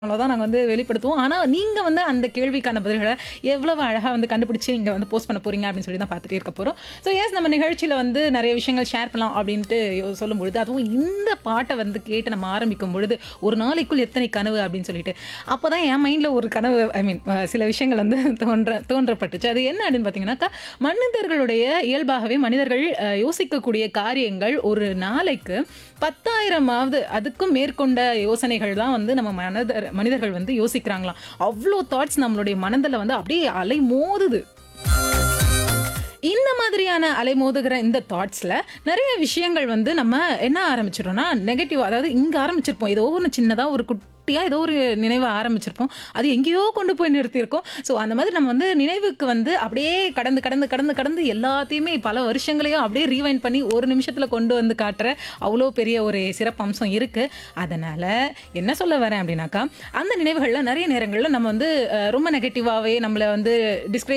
அவ்வளோதான் நாங்க வந்து வெளிப்படுத்துவோம். ஆனா, நீங்க வந்து அந்த கேள்விக்கான பதில்கள எவ்வளவு அழகா வந்து கண்டுபிடிச்சு இங்க வந்து போஸ்ட் பண்ண போறீங்க அப்படின்னு சொல்லி தான் பார்த்துட்டே இருக்க போறோம். ஸோ எஸ் நம்ம நிகழ்ச்சியில வந்து நெறைய விஷயங்கள் ஷேர் பண்ணலாம் அப்படின்ட்டு யோ சொல்லும்பொழுது, அதுவும் இந்த பாட்ட வந்து கேட்டு நம்ம ஆரம்பிக்கும் பொழுது, ஒரு நாளைக்குள் எத்தனை கனவு அப்படின்னு சொல்லிட்டு, அப்பதான் என் மைண்ட்ல ஒரு கனவு ஐ மீன் அ சில விஷயங்கள் வந்து தோன்ற தோன்றப்பட்டுச்சு. அது என்ன அப்படின்னு பார்த்தீங்கன்னாக்கா, மனிதர்களுடைய இயல்பாகவே மனிதர்கள் அ யோசிக்கக்கூடிய காரியங்கள் ஒரு நாளைக்கு 10,000மாவது அதுக்கும் மேற்கொண்ட யோசனைகள் தான் வந்து நம்ம மனதர் மனிதர்கள் வந்து யோசிக்கிறாங்களாம். அவ்ளோ தாட்ஸ் நம்மளுடைய மனதில வந்து அப்படியே அலைமோதுது. இந்த மாதிரியான அலைமோதுகிற இந்த தாட்ஸ்ல நெறைய விஷயங்கள் வந்து நம்ம என்ன ஆரம்பிச்சுடுறோம்னா, நெகட்டிவ் அதாவது இங்க ஆரம்பிச்சிருப்போம். ஏதோ ஒண்ணு சின்னதா ஒரு குட்டியா ஏதோ ஒரு நினைவ ஆரம்பிச்சிருப்போம். அது எங்கேயோ கொண்டு போய் நிறுத்தியிருக்கும். ஸோ அந்த மாதிரி நம்ம வந்து நினைவுக்கு வந்து அப்படியே கடந்து, கடந்து, கடந்து, கடந்து எல்லாத்தையுமே பல வருஷங்களையும் அப்படியே ரீவைண்ட் பண்ணி ஒரு நிமிஷத்துல கொண்டு வந்து காட்டுற அவ்ளோ பெரிய ஒரு சிறப்பம்சம் இருக்கு. அதனால என்ன சொல்ல வரேன் அப்படின்னாக்கா, அந்த நினைவுகள்ல நெறைய நேரங்கள்ல நம்ம வந்து அ ரொம்ப நெகட்டிவாவே நம்மள வந்து டிஸ்கரேஜ்